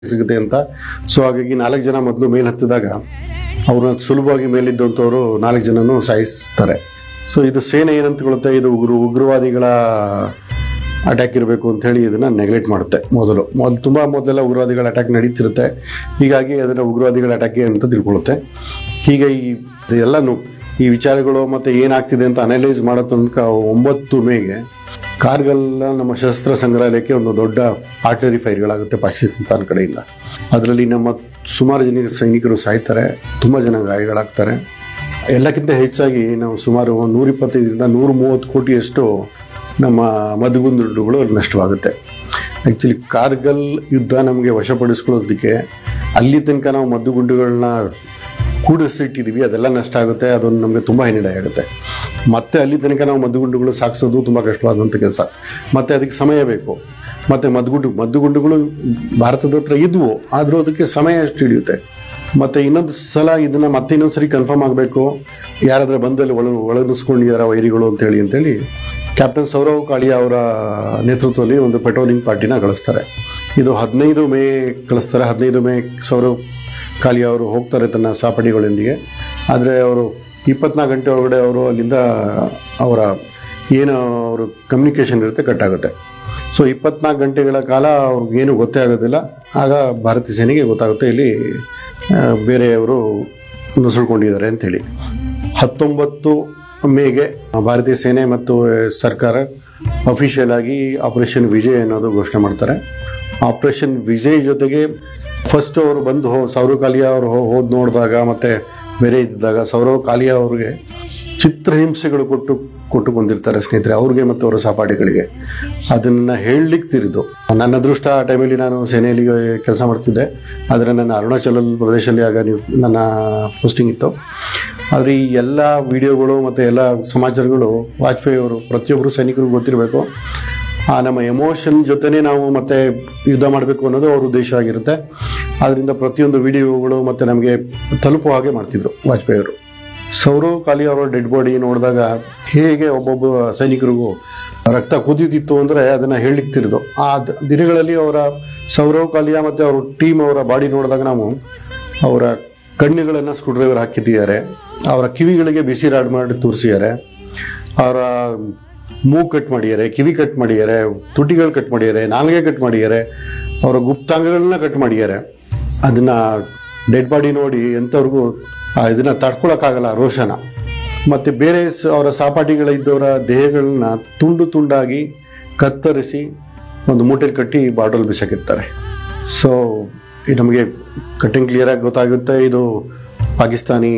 ಸಿಗುತ್ತೆ ಅಂತ ಸೊ ಹಾಗಾಗಿ ನಾಲ್ಕು ಜನ ಮೊದಲು ಮೇಲೆ ಹತ್ತಿದಾಗ ಅವ್ರನ್ನ ಸುಲಭವಾಗಿ ಮೇಲಿದ್ದಂಥವ್ರು ನಾಲ್ಕು ಜನನು ಸಾಯಿಸ್ತಾರೆ ಸೊ ಇದು ಸೇನೆ ಏನಂತ ತಿಳ್ಕೊಳ್ಳುತ್ತೆ ಇದು ಉಗ್ರ ಉಗ್ರವಾದಿಗಳ ಅಟ್ಯಾಕ್ ಇರಬೇಕು ಅಂತ ಹೇಳಿ ಇದನ್ನ ನೆಗ್ಲೆಕ್ಟ್ ಮಾಡುತ್ತೆ ಮೊದಲು ಮೊದಲು ತುಂಬಾ ಮೊದಲೆಲ್ಲ ಉಗ್ರವಾದಿಗಳ ಅಟ್ಯಾಕ್ ನಡೀತಿರುತ್ತೆ ಹೀಗಾಗಿ ಅದನ್ನ ಉಗ್ರವಾದಿಗಳ ಅಟ್ಯಾಕ್ ಅಂತ ತಿಳ್ಕೊಳ್ಳುತ್ತೆ ಹೀಗೆ ಈ ಎಲ್ಲನೂ ಈ ವಿಚಾರಗಳು ಮತ್ತೆ ಏನಾಗ್ತಿದೆ ಅಂತ ಅನಲೈಸ್ ಮಾಡೋ ತನಕ ಒಂಬತ್ತು ಮೇಗೆ ಕಾರ್ಗಲ್ ನಮ್ಮ ಶಸ್ತ್ರ ಸಂಗ್ರಹಾಲಯಕ್ಕೆ ಒಂದು ದೊಡ್ಡ ಆರ್ಟರಿ ಫೈರ್ಗಳಾಗುತ್ತೆ ಪಾಕಿಸ್ತಾನ ಕಡೆಯಿಂದ ಅದರಲ್ಲಿ ನಮ್ಮ ಸುಮಾರು ಜನ ಸೈನಿಕರು ಸಾಯ್ತಾರೆ ತುಂಬ ಜನ ಗಾಯಗಳಾಗ್ತಾರೆ ಎಲ್ಲಕ್ಕಿಂತ ಹೆಚ್ಚಾಗಿ ನಾವು ಸುಮಾರು ಒಂದು ನೂರ ಇಪ್ಪತ್ತೈದರಿಂದ ನೂರ ಮೂವತ್ತು ಕೋಟಿಯಷ್ಟು ನಮ್ಮ ಮದ್ದುಗುಂದುಗಳು ನಷ್ಟವಾಗುತ್ತೆ ಆ್ಯಕ್ಚುಲಿ ಕಾರ್ಗಲ್ ಯುದ್ಧ ನಮಗೆ ವಶಪಡಿಸ್ಕೊಳ್ಳೋದಕ್ಕೆ ಅಲ್ಲಿ ತನಕ ನಾವು ಮದ್ದುಗುಂಡುಗಳನ್ನ ಕೂಡಿಸಿಟ್ಟಿದ್ದೀವಿ ಅದೆಲ್ಲ ನಷ್ಟ ಆಗುತ್ತೆ ಅದೊಂದು ನಮಗೆ ತುಂಬ ಹಿನ್ನಡೆ ಆಗುತ್ತೆ ಮತ್ತೆ ಅಲ್ಲಿ ತನಕ ನಾವು ಮದ್ದುಗುಂಡುಗಳು ಸಾಗಿಸೋದು ತುಂಬ ಕಷ್ಟವಾದಂಥ ಕೆಲಸ ಮತ್ತೆ ಅದಕ್ಕೆ ಸಮಯ ಬೇಕು ಮತ್ತೆ ಮದ್ದುಗುಂಡು ಮದ್ದುಗುಂಡುಗಳು ಭಾರತದ ಹತ್ರ ಇದ್ವು ಆದರೂ ಅದಕ್ಕೆ ಸಮಯ ಎಷ್ಟು ಹಿಡಿಯುತ್ತೆ ಮತ್ತೆ ಇನ್ನೊಂದು ಸಲ ಇದನ್ನ ಮತ್ತೆ ಇನ್ನೊಂದು ಸರಿ ಕನ್ಫರ್ಮ್ ಆಗಬೇಕು ಯಾರಾದ್ರೆ ಬಂದಲ್ಲಿ ಒಳ ಒಳಗಿಸ್ಕೊಂಡಿದಾರ ವೈರಿಗಳು ಅಂತೇಳಿ ಅಂತೇಳಿ ಕ್ಯಾಪ್ಟನ್ ಸೌರವ್ ಕಾಳಿಯಾ ಅವರ ನೇತೃತ್ವದಲ್ಲಿ ಒಂದು ಪೆಟ್ರೋಲಿಂಗ್ ಪಾರ್ಟಿನ ಕಳಿಸ್ತಾರೆ ಇದು ಹದಿನೈದು ಮೇ ಕಳಿಸ್ತಾರೆ ಹದಿನೈದು ಮೇ ಸೌರವ್ ಕಾಳಿಯಾ ಅವರು ಹೋಗ್ತಾರೆ ತನ್ನ ಸಹಪಾಠಿಗಳೊಂದಿಗೆ ಆದರೆ ಅವರು ಇಪ್ಪತ್ನಾಲ್ಕು ಗಂಟೆ ಒಳಗಡೆ ಅವರು ಅಲ್ಲಿಂದ ಅವರ ಏನು ಅವರು ಕಮ್ಯುನಿಕೇಷನ್ ಇರುತ್ತೆ ಕಟ್ ಆಗುತ್ತೆ ಸೊ ಇಪ್ಪತ್ನಾಲ್ಕು ಗಂಟೆಗಳ ಕಾಲ ಅವ್ರಿಗೇನು ಗೊತ್ತೇ ಆಗೋದಿಲ್ಲ ಆಗ ಭಾರತೀಯ ಸೇನೆಗೆ ಗೊತ್ತಾಗುತ್ತೆ ಇಲ್ಲಿ ಆ, ಬೇರೆಯವರು ನುಸುಳ್ಕೊಂಡಿದ್ದಾರೆ ಅಂತೇಳಿ ಹತ್ತೊಂಬತ್ತು ಮೇಗೆ ಭಾರತೀಯ ಸೇನೆ ಮತ್ತು ಸರ್ಕಾರ ಅಫಿಷಿಯಲ್ ಆಗಿ ಆಪರೇಷನ್ ವಿಜಯ್ ಅನ್ನೋದು ಘೋಷಣೆ ಮಾಡ್ತಾರೆ ಆಪರೇಷನ್ ವಿಜಯ್ ಜೊತೆಗೆ ಫಸ್ಟ್ ಅವರು ಬಂದು ಹೋ ಸೌರವ್ ಕಾಲಿಯಾ ಅವರು ಹೋ- ಹೋದ್ ನೋಡಿದಾಗ ಮತ್ತೆ ಬೇರೆ ಇದ್ದಾಗ ಸೌರವ್ ಕಾಲಿಯಾ ಅವ್ರಿಗೆ ಚಿತ್ರಹಿಂಸೆಗಳು ಕೊಟ್ಟು ಕೊಟ್ಟು ಬಂದಿರ್ತಾರೆ ಸ್ನೇಹಿತರೆ ಅವ್ರಿಗೆ ಮತ್ತು ಅವರ ಸಹಪಾಠಿಗಳಿಗೆ ಅದನ್ನ ಹೇಳಲಿಕ್ಕೆ ತಿರಿದು ನನ್ನ ಅದೃಷ್ಟ ಆ ಟೈಮಲ್ಲಿ ನಾನು ಸೇನೆಯಲ್ಲಿ ಕೆಲಸ ಮಾಡ್ತಿದ್ದೆ ಆದರೆ ನನ್ನ ಅರುಣಾಚಲ ಪ್ರದೇಶದಲ್ಲಿ ಆಗ ನೀವು ನನ್ನ ಪೋಸ್ಟಿಂಗ್ ಇತ್ತು ಆದರೆ ಈ ಎಲ್ಲ ವಿಡಿಯೋಗಳು ಮತ್ತು ಎಲ್ಲ ಸಮಾಚಾರಗಳು ವಾಜಪೇಯಿ ಅವರು ಪ್ರತಿಯೊಬ್ಬರು ಸೈನಿಕರಿಗೂ ಗೊತ್ತಿರಬೇಕು ಆ ನಮ್ಮ ಎಮೋಷನ್ ಜೊತೆನೇ ನಾವು ಮತ್ತೆ ಯುದ್ಧ ಮಾಡಬೇಕು ಅನ್ನೋದು ಅವ್ರ ಉದ್ದೇಶ ಆಗಿರುತ್ತೆ ಆದ್ರಿಂದ ಪ್ರತಿಯೊಂದು ವಿಡಿಯೋಗಳು ಮತ್ತೆ ನಮಗೆ ತಲುಪುವ ಹಾಗೆ ಮಾಡ್ತಿದ್ರು ವಾಜಪೇಯಿ ಅವರು ಸೌರವ್ ಕಾಲಿ ಅವರ ಡೆಡ್ ಬಾಡಿ ನೋಡಿದಾಗ ಹೇಗೆ ಒಬ್ಬೊಬ್ಬ ಸೈನಿಕರಿಗೂ ರಕ್ತ ಕುದೀತಿತ್ತು ಅಂದ್ರೆ ಅದನ್ನ ಹೇಳಲಿಕ್ತಿರೋದು ಆ ದ- ದಿನಗಳಲ್ಲಿ ಅವರ ಸೌರವ್ ಕಾಲಿಯಾ ಮತ್ತೆ ಅವ್ರ ಟೀಮ್ ಅವರ ಬಾಡಿ ನೋಡಿದಾಗ ನಾವು ಅವರ ಕಣ್ಣುಗಳನ್ನ ಸ್ಕ್ರೂ ಡ್ರೈವರ್ ಹಾಕಿದ್ದಾರೆ ಅವರ ಕಿವಿಗಳಿಗೆ ಬಿಸಿ ರಾಡ್ ಮಾಡಿ ತೋರಿಸಿದ್ದಾರೆ ಅವರ ಮೂಗ್ ಕಟ್ ಮಾಡಿದ್ದಾರೆ ಕಿವಿ ಕಟ್ ಮಾಡಿದ್ದಾರೆ ತುಟಿಗಳು ಕಟ್ ಮಾಡಿದ್ದಾರೆ ನಾಲ್ಗೆ ಕಟ್ ಮಾಡಿದ್ದಾರೆ ಅವರ ಗುಪ್ತಾಂಗಗಳನ್ನ ಕಟ್ ಮಾಡಿದ್ದಾರೆ ಅದನ್ನ ಡೆಡ್ ಬಾಡಿ ನೋಡಿ ಎಂಥವ್ರಿಗೂ ಆ ಇದನ್ನ ತಡ್ಕೊಳಕ್ಕಾಗಲ್ಲ ರೋಷನ ಮತ್ತೆ ಬೇರೆ ಸ- ಅವರ ಸಹಪಾಠಿಗಳಿದ್ದವರ ದೇಹಗಳನ್ನ ತುಂಡು ತುಂಡಾಗಿ ಕತ್ತರಿಸಿ ಒಂದು ಮೂಟೆಲ್ ಕಟ್ಟಿ ಬಾಟಲ್ ಬಿಸಾಕಿರ್ತಾರೆ ಸೊ ನಮಗೆ ಕಟ್ಟಿಂಗ್ ಕ್ಲಿಯರ್ ಆಗಿ ಗೊತ್ತಾಗುತ್ತೆ ಇದು ಪಾಕಿಸ್ತಾನಿ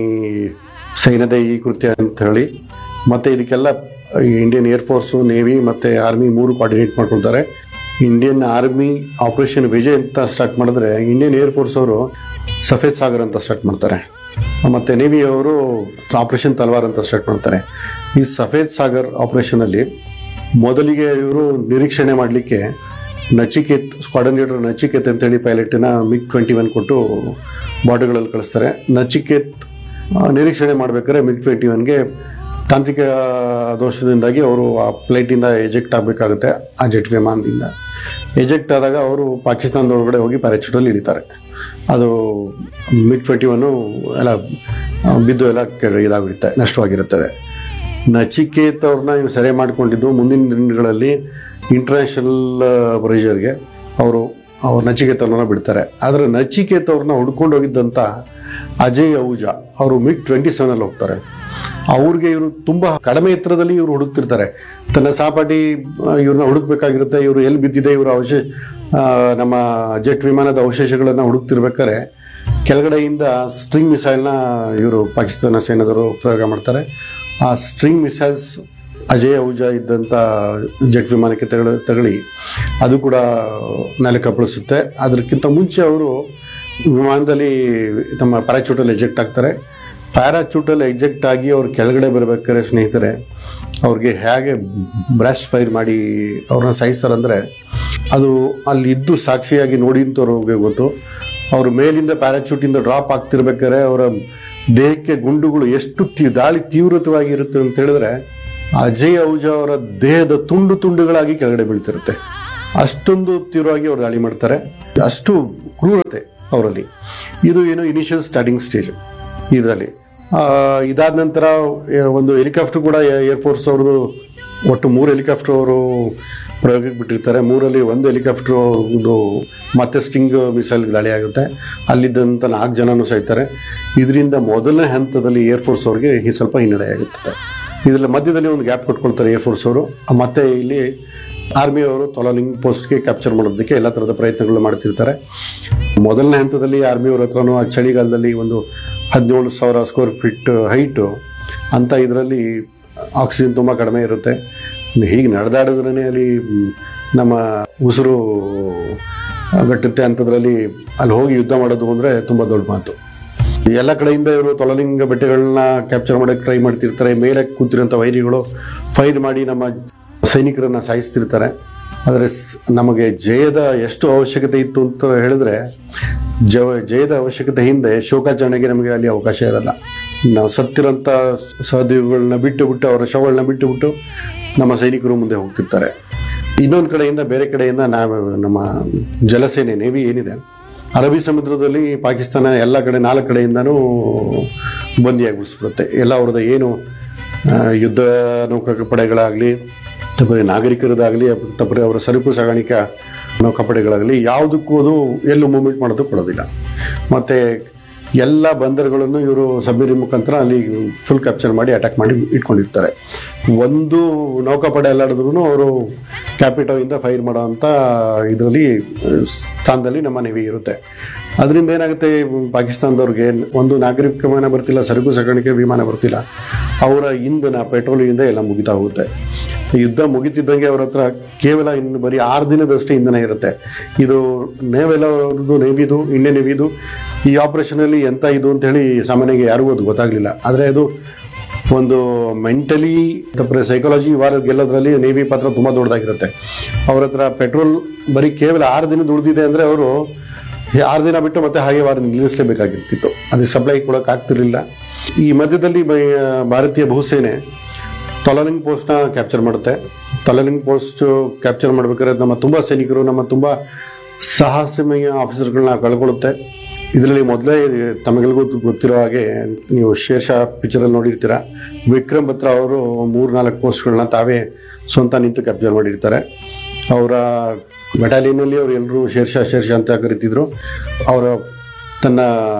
ಸೈನ್ಯದ ಈ ಕೃತ್ಯ ಅಂತ ಹೇಳಿ ಮತ್ತೆ ಇದಕ್ಕೆಲ್ಲ ಇಂಡಿಯನ್ ಏರ್ಫೋರ್ಸು ನೇವಿ ಮತ್ತೆ ಆರ್ಮಿ ಮೂರು ಕೋಆರ್ಡಿನೇಟ್ ಮಾಡ್ಕೊಳ್ತಾರೆ ಇಂಡಿಯನ್ ಆರ್ಮಿ ಆಪರೇಷನ್ ವಿಜಯ್ ಅಂತ ಸ್ಟಾರ್ಟ್ ಮಾಡಿದ್ರೆ ಇಂಡಿಯನ್ ಏರ್ಫೋರ್ಸ್ ಅವರು ಸಫೇದ್ ಸಾಗರ್ ಅಂತ ಸ್ಟಾರ್ಟ್ ಮಾಡ್ತಾರೆ ಮತ್ತೆ ನೇವಿ ಅವರು ಆಪರೇಷನ್ ತಲ್ವಾರ್ ಅಂತ ಸ್ಟಾರ್ಟ್ ಮಾಡ್ತಾರೆ ಈ ಸಫೇದ್ ಸಾಗರ್ ಆಪರೇಷನ್ ಅಲ್ಲಿ ಮೊದಲಿಗೆ ಇವರು ನಿರೀಕ್ಷಣೆ ಮಾಡಲಿಕ್ಕೆ ನಚಿಕೇತ್ ಸ್ಕ್ವಾಡನೇಟರ್ ನಚಿಕೇತ್ ಅಂತೇಳಿ ಪೈಲಟ್ನ ಮಿಗ್ ಟ್ವೆಂಟಿ ಒನ್ ಕೊಟ್ಟು ಬಾರ್ಡರ್ಗಳಲ್ಲಿ ಕಳಿಸ್ತಾರೆ ನಚಿಕೇತ್ ಆ, ನಿರೀಕ್ಷಣೆ ಮಾಡ್ಬೇಕಾದ್ರೆ ಮಿಗ್ ಟ್ವೆಂಟಿ ಒನ್ಗೆ ತಾಂತ್ರಿಕ ದೋಷದಿಂದಾಗಿ ಅವರು ಆ ಫ್ಲೈಟಿಂದ ಎಜೆಕ್ಟ್ ಆಗಬೇಕಾಗುತ್ತೆ ಆ ಜೆಟ್ ವಿಮಾನದಿಂದ ಎಜೆಕ್ಟ್ ಆದಾಗ ಅವರು ಪಾಕಿಸ್ತಾನದೊಳಗಡೆ ಹೋಗಿ ಪ್ಯಾರಾಚೂಟಲ್ಲಿ ಇಳಿತಾರೆ ಅದು ಮಿಗ್ ಟ್ವೆಂಟಿ ಒನ್ನು ಎಲ್ಲ ಆ, ಬಿದ್ದು ಎಲ್ಲ ಕೆಳ- ಇದಾಗಿರುತ್ತೆ ನಷ್ಟವಾಗಿರುತ್ತದೆ ನಚಿಕೇತ್ ಅವ್ರನ್ನ ಇವ್ರು ಸೆರೆ ಮಾಡಿಕೊಂಡಿದ್ದು ಮುಂದಿನ ದಿನಗಳಲ್ಲಿ ಇಂಟರ್ನ್ಯಾಷನಲ್ ಪ್ರೆಷರ್ಗೆ ಅವರು ಅವ್ರ ನಚಿಕೇತ್ ಅವ್ರನ್ನ ಬಿಡ್ತಾರೆ ಆದರೆ ನಚಿಕೇತ್ ಅವ್ರನ್ನ ಹುಡ್ಕೊಂಡು ಹೋಗಿದ್ದಂಥ ಅಜಯ್ ಅಹುಜಾ ಅವರು ಮಿಗ್ ಟ್ವೆಂಟಿ ಸೆವೆನಲ್ಲಿ ಹೋಗ್ತಾರೆ ಅವ್ರಿಗೆ ಇವರು ತುಂಬಾ ಕಡಿಮೆ ಎತ್ತರದಲ್ಲಿ ಇವರು ಹುಡುಕ್ತಿರ್ತಾರೆ ತನ್ನ ಸಹಪಾಠಿ ಆ, ಇವ್ರನ್ನ ಹುಡುಕ್ಬೇಕಾಗಿರುತ್ತೆ ಇವರು ಎಲ್ಲಿ ಬಿದ್ದಿದೆ ಇವರ ಅವಶೇಷ ಆ, ನಮ್ಮ ಜೆಟ್ ವಿಮಾನದ ಅವಶೇಷಗಳನ್ನ ಹುಡುಕ್ತಿರ್ಬೇಕಾದ್ರೆ ಕೆಳಗಡೆಯಿಂದ ಸ್ಟ್ರಿಂಗ್ ಮಿಸೈಲ್ನ ಇವರು ಪಾಕಿಸ್ತಾನ ಸೇನಾದವರು ಪ್ರಯೋಗ ಮಾಡ್ತಾರೆ ಆ ಸ್ಟ್ರಿಂಗ್ ಮಿಸೈಲ್ಸ್ ಅಜಯ್ ಅಹುಜಾ ಇದ್ದಂಥ ಜೆಟ್ ವಿಮಾನಕ್ಕೆ ತಗಳಿ ತಗಳಿ ಅದು ಕೂಡ ನೆಲಕ್ಕೆ ಅಪ್ಪಳಿಸುತ್ತೆ ಅದಕ್ಕಿಂತ ಮುಂಚೆ ಅವರು ವಿಮಾನದಲ್ಲಿ ತಮ್ಮ ಪ್ಯಾರಾಚೂಟಲ್ಲಿ ಎಜೆಕ್ಟ್ ಆಗ್ತಾರೆ ಪ್ಯಾರಾಚೂಟಲ್ಲಿ ಎಜೆಕ್ಟ್ ಆಗಿ ಅವ್ರು ಕೆಳಗಡೆ ಬರ್ಬೇಕಾದ್ರೆ ಸ್ನೇಹಿತರೆ ಅವ್ರಿಗೆ ಹೇಗೆ ಬ್ರಾಸ್ಟ್ ಫೈರ್ ಮಾಡಿ ಅವ್ರನ್ನ ಸಾಯಿಸ್ತಾರಂದ್ರೆ ಅದು ಅಲ್ಲಿ ಇದ್ದು ಸಾಕ್ಷಿಯಾಗಿ ನೋಡಿಂತವ್ರಿಗೆ ಗೊತ್ತು ಅವ್ರ ಮೇಲಿಂದ ಪ್ಯಾರಾಚೂಟಿಂದ ಡ್ರಾಪ್ ಆಗ್ತಿರ್ಬೇಕಾದ್ರೆ ಅವರ ದೇಹಕ್ಕೆ ಗುಂಡುಗಳು ಎಷ್ಟು ತಿ ದಾಳಿ ತೀವ್ರತವಾಗಿ ಇರುತ್ತೆ ಅಂತ ಹೇಳಿದ್ರೆ ಅಜಯ್ ಅಹುಜಾ ಅವರ ದೇಹದ ತುಂಡು ತುಂಡುಗಳಾಗಿ ಕೆಳಗಡೆ ಬೀಳ್ತಿರುತ್ತೆ ಅಷ್ಟೊಂದು ತೀವ್ರವಾಗಿ ಅವ್ರು ದಾಳಿ ಮಾಡ್ತಾರೆ ಅಷ್ಟು ಕ್ರೂರತೆ ಅವರಲ್ಲಿ ಇದು ಏನು ಇನಿಷಿಯಲ್ ಸ್ಟಾರ್ಟಿಂಗ್ ಸ್ಟೇಜ್ ಇದರಲ್ಲಿ ಇದಾದ ನಂತರ ಆ, ಒಂದು ಹೆಲಿಕಾಪ್ಟರ್ ಕೂಡ ಏರ್ಫೋರ್ಸ್ ಅವ್ರದ್ದು ಒಟ್ಟು ಮೂರು ಹೆಲಿಕಾಪ್ಟರ್ ಅವರು ಪ್ರಯೋಗಕ್ಕೆ ಬಿಟ್ಟಿರ್ತಾರೆ ಮೂರಲ್ಲಿ ಒಂದು ಹೆಲಿಕಾಪ್ಟರ್ ಒಂದು ಮತ್ತೆ ಸ್ಟಿಂಗ್ ಮಿಸೈಲ್ ದಾಳಿ ಆಗುತ್ತೆ ಅಲ್ಲಿದ್ದಂಥ ನಾಲ್ಕು ಜನನೂ ಸಾಯ್ತಾರೆ ಇದರಿಂದ ಮೊದಲನೇ ಹಂತದಲ್ಲಿ ಏರ್ಫೋರ್ಸ್ ಅವ್ರಿಗೆ ಹಿ- ಸ್ವಲ್ಪ ಹಿನ್ನಡೆ ಆಗುತ್ತದೆ ಇದರ ಮಧ್ಯದಲ್ಲಿ ಒಂದು ಗ್ಯಾಪ್ ಕೊಟ್ಕೊಳ್ತಾರೆ ಏರ್ಫೋರ್ಸ್ ಅವರು ಮತ್ತೆ ಇಲ್ಲಿ ಆರ್ಮಿ ಅವರು ತೊಲಾಲಿಂಗ್ ಪೋಸ್ಟ್ಗೆ ಕ್ಯಾಪ್ಚರ್ ಮಾಡೋದಕ್ಕೆ ಎಲ್ಲ ಥರದ ಪ್ರಯತ್ನಗಳು ಮಾಡ್ತಿರ್ತಾರೆ ಮೊದಲನೇ ಹಂತದಲ್ಲಿ ಆರ್ಮಿ ಅವ್ರ ಹತ್ರನೂ ಆ ಚಳಿಗಾಲದಲ್ಲಿ ಒಂದು ಹದಿನೇಳು ಸಾವಿರ ಸ್ಕ್ವೇರ್ ಫೀಟ್ ಹೈಟು ಅಂತ ಇದರಲ್ಲಿ ಆಕ್ಸಿಜನ್ ತುಂಬ ಕಡಿಮೆ ಇರುತ್ತೆ ಹೀಗೆ ನಡೆದಾಡಿದ್ರೇ ಅಲ್ಲಿ ಮ್, ನಮ್ಮ ಉಸಿರು ಗಟ್ಟುತ್ತೆ ಅಂಥದ್ರಲ್ಲಿ ಅಲ್ಲಿ ಹೋಗಿ ಯುದ್ಧ ಮಾಡೋದು ಅಂದರೆ ತುಂಬ ದೊಡ್ಡ ಮಾತು ಎಲ್ಲ ಕಡೆಯಿಂದ ಇವರು ತೊಲಲಿಂಗ ಬೆಟ್ಟಗಳನ್ನ ಕ್ಯಾಪ್ಚರ್ ಮಾಡೋಕ್ಕೆ ಟ್ರೈ ಮಾಡ್ತಿರ್ತಾರೆ ಮೇಲೆ ಕೂತಿರೋಂಥ ವೈರಿಗಳು ಫೈರ್ ಮಾಡಿ ನಮ್ಮ ಸೈನಿಕರನ್ನ ಸಾಯಿಸ್ತಿರ್ತಾರೆ ಆದರೆ ಸ್- ನಮಗೆ ಜಯದ ಎಷ್ಟು ಅವಶ್ಯಕತೆ ಇತ್ತು ಅಂತ ಹೇಳಿದ್ರೆ ಜವ ಜಯದ ಅವಶ್ಯಕತೆ ಹಿಂದೆ ಶೋಕಾಚರಣೆಗೆ ನಮಗೆ ಅಲ್ಲಿ ಅವಕಾಶ ಇರಲ್ಲ ನಾವು ಸತ್ತಿರೋಂಥ ಸಹೋದ್ಯೋಗಿಗಳನ್ನ ಬಿಟ್ಟು ಬಿಟ್ಟು ಅವರ ಶವಗಳನ್ನ ಬಿಟ್ಟು ಬಿಟ್ಟು ನಮ್ಮ ಸೈನಿಕರು ಮುಂದೆ ಹೋಗ್ತಿರ್ತಾರೆ ಇನ್ನೊಂದು ಕಡೆಯಿಂದ ಬೇರೆ ಕಡೆಯಿಂದ ನಾವು ನಮ್ಮ ಜಲಸೇನೆ ನೇವಿ ಏನಿದೆ ಅರಬ್ಬಿ ಸಮುದ್ರದಲ್ಲಿ ಪಾಕಿಸ್ತಾನ ಎಲ್ಲ ಕಡೆ ನಾಲ್ಕು ಕಡೆಯಿಂದನೂ ಬಂದಿಯಾಗಿಬಿಡಿಸ್ಬಿಡುತ್ತೆ ಎಲ್ಲ ಅವ್ರದ್ದು ಏನು ಆ, ಯುದ್ಧ ನೌಕಾಪಡೆಗಳಾಗಲಿ ತಪ್ಪರೆ ನಾಗರಿಕರದಾಗಲಿ ತಪ್ಪರೆ ಅವರ ಸರಕು ಸಾಗಾಣಿಕಾ ನೌಕಾಪಡೆಗಳಾಗಲಿ ಯಾವುದಕ್ಕೂ ಅದು ಎಲ್ಲೂ ಮೂವ್ಮೆಂಟ್ ಮಾಡೋದು ಕೊಡೋದಿಲ್ಲ ಮತ್ತು ಎಲ್ಲ ಬಂದರುಗಳನ್ನು ಇವರು ಸಬ್ಮರೀನ್ ಮುಖಾಂತರ ಅಲ್ಲಿ ಫುಲ್ ಕ್ಯಾಪ್ಚರ್ ಮಾಡಿ ಅಟ್ಯಾಕ್ ಮಾಡಿ ಇಟ್ಕೊಂಡಿರ್ತಾರೆ ಒಂದು ನೌಕಾಪಡೆ ಅಲ್ಲಾಡಿದ್ರು ಅವರು ಕ್ಯಾಪಿಟೋಯಿಂದ ಫೈರ್ ಮಾಡೋವಂಥ ಇದರಲ್ಲಿ ಸ್ಥಾನದಲ್ಲಿ ನಮ್ಮ ನೇವಿ ಇರುತ್ತೆ ಅದರಿಂದ ಏನಾಗುತ್ತೆ ಪಾಕಿಸ್ತಾನದವ್ರಿಗೆ ಒಂದು ನಾಗರಿಕ ವಿಮಾನ ಬರ್ತಿಲ್ಲ ಸರಕು ಸಾಗಾಣಿಕೆ ವಿಮಾನ ಬರ್ತಿಲ್ಲ ಅವರ ಇಂಧನ ಪೆಟ್ರೋಲಿಂದ ಎಲ್ಲ ಮುಗಿತಾ ಹೋಗುತ್ತೆ ಯುದ್ಧ ಮುಗಿತಿದ್ದಂಗೆ ಅವ್ರ ಹತ್ರ ಕೇವಲ ಇನ್ನು ಬರೀ ಆರು ದಿನದಷ್ಟೇ ಇಂಧನ ಇರುತ್ತೆ ಇದು ನೇವೆಲ್ಲ ಅವ್ರದ್ದು ನೇವಿದು ಇಂಡಿಯನ್ ನೇವಿದು ಈ ಆಪರೇಷನಲ್ಲಿ ಎಂತ ಇದು ಅಂತ ಹೇಳಿ ಸಾಮಾನ್ಯವಾಗಿ ಯಾರಿಗೂ ಅದು ಗೊತ್ತಾಗಲಿಲ್ಲ ಆದರೆ ಅದು ಒಂದು ಮೆಂಟಲಿ ತಪ್ಪರೆ ಸೈಕಾಲಜಿ ವಾರ ಗೆಲ್ಲೋದ್ರಲ್ಲಿ ನೇವಿ ಪಾತ್ರ ತುಂಬ ದೊಡ್ಡದಾಗಿರುತ್ತೆ ಅವ್ರ ಹತ್ರ ಪೆಟ್ರೋಲ್ ಬರೀ ಕೇವಲ ಆರು ದಿನ ದುಡ್ದಿದೆ ಅಂದರೆ ಅವರು ಆರು ದಿನ ಬಿಟ್ಟು ಮತ್ತೆ ಹಾಗೆ ವಾರ ನಿಲ್ಲಿಸಲೇಬೇಕಾಗಿರ್ತಿತ್ತು ಅದಕ್ಕೆ ಸಪ್ಲೈ ಕೊಡೋಕೆ ಆಗ್ತಿರ್ಲಿಲ್ಲ ಈ ಮಧ್ಯದಲ್ಲಿ ಬೈ- ಭಾರತೀಯ ಭೂಸೇನೆ ತೊಲಲಿಂಗ್ ಪೋಸ್ಟ್ನ ಕ್ಯಾಪ್ಚರ್ ಮಾಡುತ್ತೆ ತೊಲಲಿಂಗ್ ಪೋಸ್ಟ್ ಕ್ಯಾಪ್ಚರ್ ಮಾಡ್ಬೇಕಾದ್ರೆ ನಮ್ಮ ತುಂಬ ಸೈನಿಕರು ನಮ್ಮ ತುಂಬ ಸಾಹಸಮಯ ಆಫೀಸರ್ಗಳನ್ನ ಕಳ್ಕೊಳ್ಳುತ್ತೆ ಇದರಲ್ಲಿ ಮೊದಲೇ ತಮಗೆಲ್ಗೂ ಗೊತ್ತಿರೋ ಹಾಗೆ ನೀವು ಶೇರ್ಷಾ ಪಿಕ್ಚರಲ್ಲಿ ನೋಡಿರ್ತೀರ ವಿಕ್ರಮ್ ಬತ್ರ ಅವರು ಮೂರು ನಾಲ್ಕು ಪೋಸ್ಟ್ಗಳನ್ನ ತಾವೇ ಸ್ವಂತ ನಿಂತು ಕ್ಯಾಪ್ಚರ್ ಮಾಡಿರ್ತಾರೆ ಅವರ ಬೆಟಾಲಿಯನ್ನಲ್ಲಿ ಅವರು ಎಲ್ಲರೂ ಶೇರ್ಷಾ ಶೇರ್ಷಾ ಅಂತ ಕರಿತಿದ್ರು ಅವರ ತನ್ನ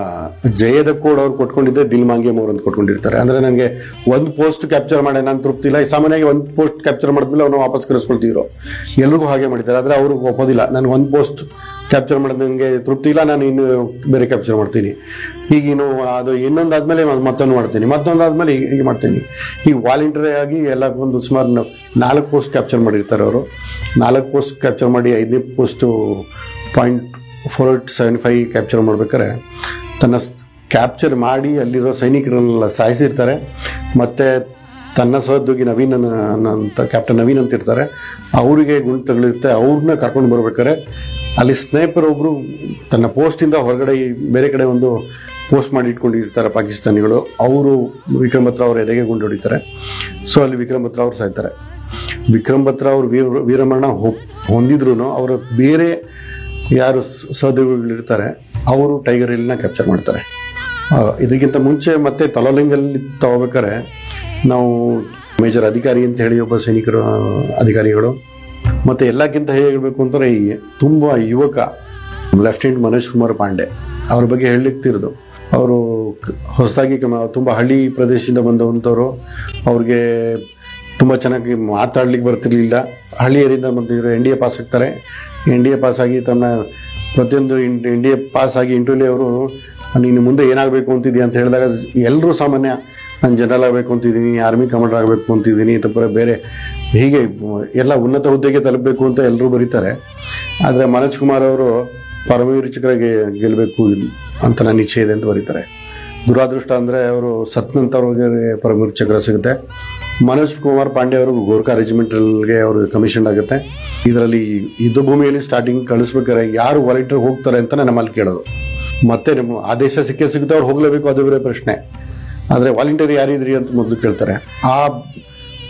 ಜಯದ ಕೋಡ್ ಅವ್ರು ಕೊಟ್ಕೊಂಡಿದ್ದೆ ದಿಲ್ ಮಾಂಗೇಮ್ ಅವ್ರು ಅಂತ ಕೊಟ್ಕೊಂಡಿರ್ತಾರೆ ಅಂದ್ರೆ ನನಗೆ ಒಂದು ಪೋಸ್ಟ್ ಕ್ಯಾಪ್ಚರ್ ಮಾಡಿ ನಾನು ತೃಪ್ತಿ ಇಲ್ಲ ಸಾಮಾನ್ಯವಾಗಿ ಒಂದು ಪೋಸ್ಟ್ ಕ್ಯಾಪ್ಚರ್ ಮಾಡಿದ್ಮೇಲೆ ಅವನು ವಾಪಸ್ ಕರೆಸ್ಕೊಳ್ತಿದ್ರು ಎಲ್ರಿಗೂ ಹಾಗೆ ಮಾಡಿದ್ದಾರೆ ಆದರೆ ಅವರು ಒಪ್ಪೋದಿಲ್ಲ ನಾನು ಒಂದು ಪೋಸ್ಟ್ ಕ್ಯಾಪ್ಚರ್ ಮಾಡೋದು ನನಗೆ ತೃಪ್ತಿ ಇಲ್ಲ ನಾನು ಇನ್ನು ಬೇರೆ ಕ್ಯಾಪ್ಚರ್ ಮಾಡ್ತೀನಿ ಈಗಿನ್ನು ಅದು ಇನ್ನೊಂದಾದ್ಮೇಲೆ ಮತ್ತೊಂದು ಮಾಡ್ತೀನಿ ಮತ್ತೊಂದಾದ್ಮೇಲೆ ಹೀಗೆ ಹೀಗೆ ಮಾಡ್ತೀನಿ ಈಗ ವಾಲಂಟರಿ ಆಗಿ ಎಲ್ಲ ಒಂದು ಸುಮಾರು ನ- ನಾಲ್ಕು ಪೋಸ್ಟ್ ಕ್ಯಾಪ್ಚರ್ ಮಾಡಿರ್ತಾರೆ ಅವರು ನಾಲ್ಕು ಪೋಸ್ಟ್ ಕ್ಯಾಪ್ಚರ್ ಮಾಡಿ ಐದನೇ post point four eight seven five capture ಮಾಡ್ಬೇಕಾದ್ರೆ ತನ್ನ ಕ್ಯಾಪ್ಚರ್ ಮಾಡಿ ಅಲ್ಲಿರೋ ಸೈನಿಕರನ್ನೆಲ್ಲ ಸಾಯಿಸಿರ್ತಾರೆ ಮತ್ತು ತನ್ನ ಸಹೋದ್ಯೋಗಿ ನವೀನ್ ಅನ್ನ- ಅಂತ ಕ್ಯಾಪ್ಟನ್ ನವೀನ್ ಅಂತ ಇರ್ತಾರೆ ಅವರಿಗೆ ಗುಂಡು ತಗಲಿರುತ್ತೆ ಅವ್ರನ್ನ ಕರ್ಕೊಂಡು ಬರ್ಬೇಕಾದ್ರೆ ಅಲ್ಲಿ ಸ್ನೇಹಿತರು ಒಬ್ಬರು ತನ್ನ ಪೋಸ್ಟಿಂದ ಹೊರಗಡೆ ಈ ಬೇರೆ ಕಡೆ ಒಂದು ಪೋಸ್ಟ್ ಮಾಡಿ ಇಟ್ಕೊಂಡಿರ್ತಾರೆ ಪಾಕಿಸ್ತಾನಿಗಳು ಅವರು ವಿಕ್ರಮ್ ಬತ್ರ ಅವ್ರ ಎದೆಗೆ ಗುಂಡು ಹೊಡಿತಾರೆ ಸೊ ಅಲ್ಲಿ ವಿಕ್ರಮ್ ಬತ್ರ ಅವ್ರು ಸಾಯ್ತಾರೆ ವಿಕ್ರಮ್ ಬತ್ರ ಅವ್ರು ವೀರ ವೀರಮರಣ ಹೊ- ಹೊಂದಿದ್ರು ಅವರ ಬೇರೆ ಯಾರು ಸ- ಸಹೋದ್ಯೋಗಿಗಳಿರ್ತಾರೆ ಅವರು ಟೈಗರ್ ಹಿಲ್ನ ಕ್ಯಾಪ್ಚರ್ ಮಾಡ್ತಾರೆ ಆ, ಇದಕ್ಕಿಂತ ಮುಂಚೆ ಮತ್ತೆ ತಲಲಿಂಗಲ್ಲಿ ತಗೋಬೇಕಾರೆ ನಾವು ಮೇಜರ್ ಅಧಿಕಾರಿ ಅಂತ ಹೇಳಿ ಒಬ್ಬ ಸೈನಿಕರು ಆ, ಅಧಿಕಾರಿಗಳು ಮತ್ತೆ ಎಲ್ಲಕ್ಕಿಂತ ಹೇಳಬೇಕು ಅಂತಂದ್ರೆ ಈ ತುಂಬ ಯುವಕ ಲೆಫ್ಟಿನೆಂಟ್ ಮನೋಜ್ ಕುಮಾರ್ ಪಾಂಡೆ ಅವ್ರ ಬಗ್ಗೆ ಹೇಳಲಿಕ್ತಿರೋದು ಅವರು ಹೊಸದಾಗಿ ತುಂಬ ಹಳ್ಳಿ ಪ್ರದೇಶದಿಂದ ಬಂದವಂಥವ್ರು ಅವ್ರಿಗೆ ತುಂಬ ಚೆನ್ನಾಗಿ ಮಾತಾಡ್ಲಿಕ್ಕೆ ಬರ್ತಿರ್ಲಿಲ್ಲ ಹಳ್ಳಿಯರಿಂದ ಬಂದಿದ್ರು ಎನ್ ಡಿ ಎ ಪಾಸ್ ಆಗ್ತಾರೆ ಎನ್ ಡಿ ಎ ಪಾಸ್ ಆಗಿ ತಮ್ಮ ಪ್ರತಿಯೊಂದು ಎನ್ ಡಿ ಎ ಪಾಸ್ ಆಗಿ ಇಂಟರ್ವ್ಯೂ ಅವರು ನೀನು ಮುಂದೆ ಏನಾಗಬೇಕು ಅಂತಿದ್ಯಾ ಅಂತ ಹೇಳಿದಾಗ ಎಲ್ಲರೂ ಸಾಮಾನ್ಯ ನಾನು ಜನರಲ್ ಆಗಬೇಕು ಅಂತಿದ್ದೀನಿ ಆರ್ಮಿ ಕಮಾಂಡರ್ ಆಗಬೇಕು ಅಂತಿದ್ದೀನಿ ತಪ್ಪರೆ ಬೇರೆ ಹೀಗೆ ಎಲ್ಲ ಉನ್ನತ ಹುದ್ದೆಗೆ ತಲುಪಬೇಕು ಅಂತ ಎಲ್ಲರೂ ಬರೀತಾರೆ ಆದರೆ ಮನೋಜ್ ಕುಮಾರ್ ಅವರು ಪರಮವೀರ ಚಕ್ರಗೆ ಗೆಲ್ಲಬೇಕು ಅಂತ ನನ್ನ ಇಚ್ಛೆ ಇದೆ ಅಂತ ಬರೀತಾರೆ ದುರಾದೃಷ್ಟ ಅಂದರೆ ಅವರು ಸತ್ ನಂತರವ್ರಿಗೆ ಪರಮವೀರ ಚಕ್ರ ಸಿಗುತ್ತೆ ಮನೋಜ್ ಕುಮಾರ್ ಪಾಂಡೆ ಅವರು ಗೋರ್ಖಾ ರೆಜಿಮೆಂಟಲ್ಗೆ ಅವರು ಕಮಿಷನ್ ಆಗುತ್ತೆ ಇದರಲ್ಲಿ ಯುದ್ಧ ಭೂಮಿಯಲ್ಲಿ ಸ್ಟಾರ್ಟಿಂಗ್ ಕಳಿಸ್ಬೇಕಾದ್ರೆ ಯಾರು ವಾಲಂಟಿಯರ್ ಹೋಗ್ತಾರೆ ಅಂತ ನಮ್ಮಲ್ಲಿ ಕೇಳೋದು ಮತ್ತೆ ನಮ್ಮ ಆದೇಶ ಸಿಕ್ಕೇ ಸಿಗುತ್ತೆ ಅವ್ರು ಹೋಗ್ಲೇಬೇಕು ಅದು ಬೇರೆ ಪ್ರಶ್ನೆ ಆದರೆ ವಾಲಂಟಿಯರ್ ಯಾರಿದ್ರಿ ಅಂತ ಮೊದಲು ಕೇಳ್ತಾರೆ ಆ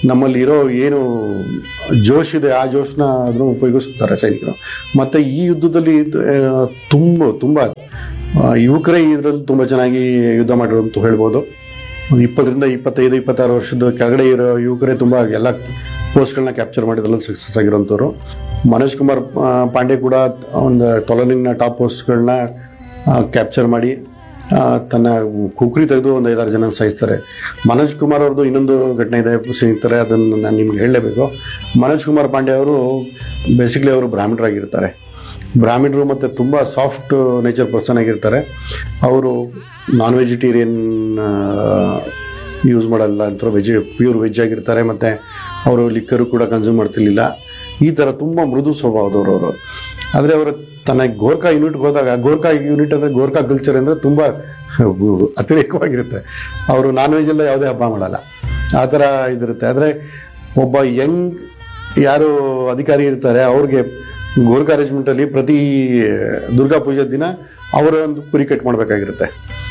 ನಮ್ಮಲ್ಲಿ ಇರೋ ಏನು ಜೋಶ್ ಇದೆ ಆ ಜೋಶ್ನ ಅದನ್ನು ಉಪಯೋಗಿಸ್ತಾರೆ ಸೈನಿಕರು ಮತ್ತು ಈ ಯುದ್ಧದಲ್ಲಿ ಆ, ತುಂಬ ತುಂಬ ಆ, ಯುವಕರೇ ಇದರಲ್ಲಿ ತುಂಬ ಚೆನ್ನಾಗಿ ಯುದ್ಧ ಮಾಡಿರೋ ಅಂತ ಹೇಳ್ಬೋದು ಒಂದು ಇಪ್ಪತ್ತರಿಂದ ಇಪ್ಪತ್ತೈದು ಇಪ್ಪತ್ತಾರು ವರ್ಷದ ಕೆಳಗಡೆ ಇರೋ ಯುವಕರೇ ತುಂಬ ಎಲ್ಲ ಪೋಸ್ಟ್ಗಳನ್ನ ಕ್ಯಾಪ್ಚರ್ ಮಾಡಿದ್ರಲ್ಲಿ ಸಕ್ಸಸ್ ಆಗಿರೋಂಥವ್ರು ಮನೋಜ್ ಕುಮಾರ್ ಆ, ಪಾಂಡೆ ಕೂಡ ಒಂದು ತೊಲನಿನ ಟಾಪ್ ಪೋಸ್ಟ್ಗಳನ್ನ ಕ್ಯಾಪ್ಚರ್ ಮಾಡಿ ಆ, ತನ್ನ ಕುಕ್ರಿ ತೆಗೆದು ಒಂದು ಐದಾರು ಜನ ಸಾಯಿಸ್ತಾರೆ ಮನೋಜ್ ಕುಮಾರ್ ಅವ್ರದ್ದು ಇನ್ನೊಂದು ಘಟನೆ ಇದೆ ಸ್ನೇಹಿತರೆ ಅದನ್ನು ನಾನು ನಿಮ್ಗೆ ಹೇಳಲೇಬೇಕು ಮನೋಜ್ ಕುಮಾರ್ ಪಾಂಡೆ ಅವರು ಬೇಸಿಕ್ಲಿ ಅವರು ಬ್ರಾಹ್ಮಣರಾಗಿರ್ತಾರೆ ಬ್ರಾಹ್ಮಣರು ಮತ್ತು ತುಂಬ ಸಾಫ್ಟ್ ನೇಚರ್ ಪರ್ಸನ್ ಆಗಿರ್ತಾರೆ ಅವರು ನಾನ್ ವೆಜಿಟೇರಿಯನ್ ಯೂಸ್ ಮಾಡಲ್ಲ ಅಂತ ವೆಜ್ ಪ್ಯೂರ್ ವೆಜ್ ಆಗಿರ್ತಾರೆ ಮತ್ತು ಅವರು ಲಿಕ್ಕರು ಕೂಡ ಕನ್ಸ್ಯೂಮ್ ಮಾಡ್ತಿರ್ಲಿಲ್ಲ ಈ ಥರ ತುಂಬ ಮೃದು ಸ್ವಭಾವದವರು ಅವರು ಆದರೆ ಅವರು ತನ್ನ ಗೋರ್ಖಾ ಯೂನಿಟ್ಗೆ ಹೋದಾಗ ಗೋರ್ಖಾ ಯೂನಿಟ್ ಅಂದರೆ ಗೋರ್ಖಾ ಕಲ್ಚರ್ ಅಂದರೆ ತುಂಬ ಅತಿರೇಕವಾಗಿರುತ್ತೆ ಅವರು ನಾನ್ ವೆಜ್ ಎಲ್ಲ ಯಾವುದೇ ಹಬ್ಬ ಮಾಡಲ್ಲ ಆ ಥರ ಇದಿರುತ್ತೆ ಆದರೆ ಒಬ್ಬ ಯಂಗ್ ಯಾರು ಅಧಿಕಾರಿ ಇರ್ತಾರೆ ಅವ್ರಿಗೆ ಗೋರ್ಖಾ ರೆಜಿಮೆಂಟಲ್ಲಿ ಪ್ರತಿ ದುರ್ಗಾ ಪೂಜೆ ದಿನ ಅವರ ಒಂದು ಕುರಿ ಕಟ್ ಮಾಡಬೇಕಾಗಿರುತ್ತೆ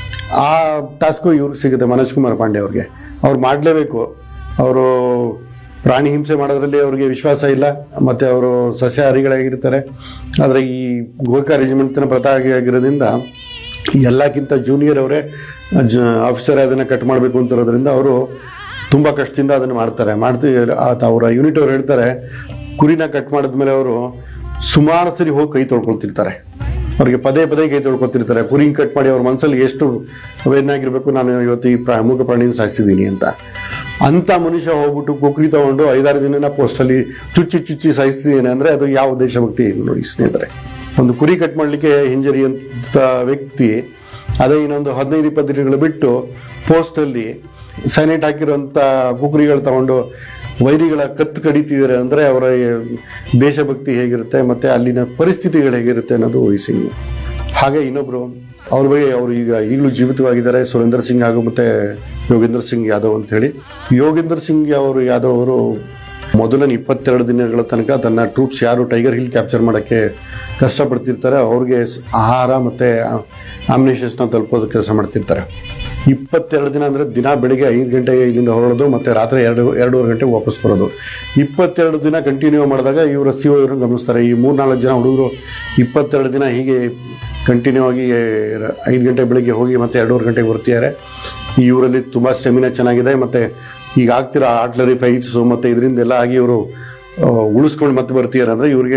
ಆ ಟಾಸ್ಕು ಇವ್ರಿಗೆ ಸಿಗುತ್ತೆ ಮನೋಜ್ ಕುಮಾರ್ ಪಾಂಡೆ ಅವ್ರಿಗೆ ಅವ್ರು ಮಾಡಲೇಬೇಕು ಅವರು ಪ್ರಾಣಿ ಹಿಂಸೆ ಮಾಡೋದ್ರಲ್ಲಿ ಅವ್ರಿಗೆ ವಿಶ್ವಾಸ ಇಲ್ಲ ಮತ್ತು ಅವರು ಸಸ್ಯಾಹಾರಿಗಳಾಗಿರ್ತಾರೆ ಆದರೆ ಈ ಗೋರ್ಖಾ ರೆಜಿಮೆಂಟ್ನ ಪ್ರತಾಗಿ ಆಗಿರೋದ್ರಿಂದ ಎಲ್ಲಕ್ಕಿಂತ ಜೂನಿಯರ್ ಅವರೇ ಜ ಆಫೀಸರ್ ಅದನ್ನು ಕಟ್ ಮಾಡಬೇಕು ಅಂತಿರೋದ್ರಿಂದ ಅವರು ತುಂಬ ಕಷ್ಟದಿಂದ ಅದನ್ನು ಮಾಡ್ತಾರೆ ಮಾಡ್ತಿ ಆತ ಅವರ ಯೂನಿಟ್ ಅವ್ರು ಹೇಳ್ತಾರೆ ಕುರಿನ ಕಟ್ ಮಾಡಿದ್ಮೇಲೆ ಅವರು ಸುಮಾರು ಸರಿ ಹೋಗಿ ಕೈ ತೊಳ್ಕೊಳ್ತಿರ್ತಾರೆ ಅವ್ರಿಗೆ ಪದೇ ಪದೇ ಕೈ ತೊಳ್ಕೊತಿರ್ತಾರೆ ಕುರಿ ಕಟ್ ಮಾಡಿ ಅವ್ರ ಮನಸ್ಸಲ್ಲಿ ಎಷ್ಟು ವೇದನೆ ಆಗಿರ್ಬೇಕು ನಾನು ಇವತ್ತು ಈ ಪ್ರಾ ಮೂಕ ಪ್ರಾಣಿನ ಸಾಯಿಸಿದ್ದೀನಿ ಅಂತ ಅಂತ ಮನುಷ್ಯ ಹೋಗ್ಬಿಟ್ಟು ಕುಕ್ರಿ ತಗೊಂಡು ಐದಾರು ದಿನ ಪೋಸ್ಟಲ್ಲಿ ಚುಚ್ಚಿ ಚುಚ್ಚಿ ಸಾಯಿಸ್ತಿದ್ದೀನಿ ಅಂದ್ರೆ ಅದು ಯಾವ ದೇಶಭಕ್ತಿ ನೋಡಿ ಸ್ನೇಹಿತರೆ ಒಂದು ಕುರಿ ಕಟ್ ಮಾಡಲಿಕ್ಕೆ ಹಿಂಜರಿಯಂತ ವ್ಯಕ್ತಿ ಅದೇ ಇನ್ನೊಂದು ಹದಿನೈದು ಇಪ್ಪತ್ತು ದಿನಗಳು ಬಿಟ್ಟು ಪೋಸ್ಟಲ್ಲಿ ಸೈನೆಟ್ ಹಾಕಿರುವಂಥ ಕುಕ್ರಿಗಳು ತಗೊಂಡು ವೈರಿಗಳ ಕತ್ತು ಕಡಿತಿದ್ದಾರೆ ಅಂದರೆ ಅವರ ದೇಶಭಕ್ತಿ ಹೇಗಿರುತ್ತೆ ಮತ್ತು ಅಲ್ಲಿನ ಪರಿಸ್ಥಿತಿಗಳು ಹೇಗಿರುತ್ತೆ ಅನ್ನೋದು ಊಹಿಸಿ ಹಾಗೆ ಇನ್ನೊಬ್ರು ಅವ್ರ ಬಗ್ಗೆ ಅವರು ಈಗ ಈಗಲೂ ಜೀವಿತವಾಗಿದ್ದಾರೆ ಸುರೇಂದರ್ ಸಿಂಗ್ ಹಾಗೂ ಮತ್ತೆ ಯೋಗೇಂದ್ರ ಸಿಂಗ್ ಯಾದವ್ ಅಂತ ಹೇಳಿ ಯೋಗೇಂದ್ರ ಸಿಂಗ್ ಅವರು ಯಾದವ್ ಅವರು ಮೊದಲನ ಇಪ್ಪತ್ತೆರಡು ದಿನಗಳ ತನಕ ತನ್ನ ಟ್ರೂಪ್ಸ್ ಯಾರು ಟೈಗರ್ ಹಿಲ್ ಕ್ಯಾಪ್ಚರ್ ಮಾಡೋಕ್ಕೆ ಕಷ್ಟಪಡ್ತಿರ್ತಾರೆ ಅವ್ರಿಗೆ ಸ್- ಆಹಾರ ಮತ್ತು ಆಮ್ನೇಷನ್ಸ್ನ ತಲುಪೋದು ಕೆಲಸ ಮಾಡ್ತಿರ್ತಾರೆ ಇಪ್ಪತ್ತೆರಡು ದಿನ ಅಂದರೆ ದಿನ ಬೆಳಿಗ್ಗೆ ಐದು ಗಂಟೆಗೆ ಇಲ್ಲಿಂದ ಹೊರಡೋದು ಮತ್ತು ರಾತ್ರಿ ಎರಡು ಎರಡೂವರೆ ಗಂಟೆಗೆ ವಾಪಸ್ ಬರೋದು ಇಪ್ಪತ್ತೆರಡು ದಿನ ಕಂಟಿನ್ಯೂ ಮಾಡಿದಾಗ ಇವರ ಸಿ ಒ ಇವ್ರನ್ನ ಗಮನಿಸ್ತಾರೆ ಈ ಮೂರು ನಾಲ್ಕು ಜನ ಹುಡುಗರು ಇಪ್ಪತ್ತೆರಡು ದಿನ ಹೀಗೆ ಕಂಟಿನ್ಯೂ ಆಗಿ ಐದು ಗಂಟೆ ಬೆಳಿಗ್ಗೆ ಹೋಗಿ ಮತ್ತೆ ಎರಡೂವರೆ ಗಂಟೆಗೆ ಬರ್ತಿದ್ದಾರೆ ಇವರಲ್ಲಿ ತುಂಬ ಸ್ಟೆಮಿನಾ ಚೆನ್ನಾಗಿದೆ ಮತ್ತು ಈಗ ಆಗ್ತಿರೋ ಆಟ್ಲರಿ ಫೈಟ್ಸು ಮತ್ತು ಇದರಿಂದೆಲ್ಲ ಆಗಿ ಇವರು ಉಳಿಸ್ಕೊಂಡು ಮತ್ತೆ ಬರ್ತಿದ್ದಾರೆ ಅಂದರೆ ಇವ್ರಿಗೆ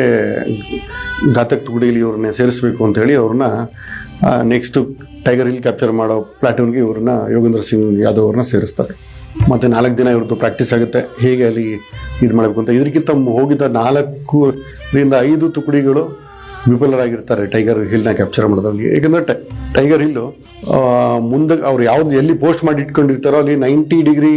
ಘಾತಕ್ ತುಕಡಿಯಲ್ಲಿ ಇವ್ರನ್ನ ಸೇರಿಸ್ಬೇಕು ಅಂತ ಹೇಳಿ ಅವ್ರನ್ನ ನೆಕ್ಸ್ಟ್ ಟೈಗರ್ ಹಿಲ್ ಕ್ಯಾಪ್ಚರ್ ಮಾಡೋ ಪ್ಲಾಟೂನ್ಗೆ ಇವ್ರನ್ನ ಯೋಗೇಂದ್ರ ಸಿಂಗ್ ಯಾದವ್ ಅವ್ರನ್ನ ಸೇರಿಸ್ತಾರೆ ಮತ್ತು ನಾಲ್ಕು ದಿನ ಇವ್ರದ್ದು ಪ್ರಾಕ್ಟೀಸ್ ಆಗುತ್ತೆ ಹೇಗೆ ಅಲ್ಲಿ ಇದು ಮಾಡಬೇಕು ಅಂತ ಇದಕ್ಕಿಂತ ಹೋಗಿದ್ದ ನಾಲ್ಕರಿಂದ ಐದು ತುಕಡಿಗಳು ವಿಫಲರಾಗಿರ್ತಾರೆ ಟೈಗರ್ ಹಿಲ್ನ ಕ್ಯಾಪ್ಚರ್ ಮಾಡೋದ್ರಲ್ಲಿ ಏಕೆಂದರೆ ಟೈ- ಟೈಗರ್ ಹಿಲ್ಲು ಮುಂದೆ ಅವ್ರು ಯಾವ್ದು ಎಲ್ಲಿ ಪೋಸ್ಟ್ ಮಾಡಿ ಇಟ್ಕೊಂಡಿರ್ತಾರೋ ಅಲ್ಲಿ ನೈಂಟಿ ಡಿಗ್ರಿ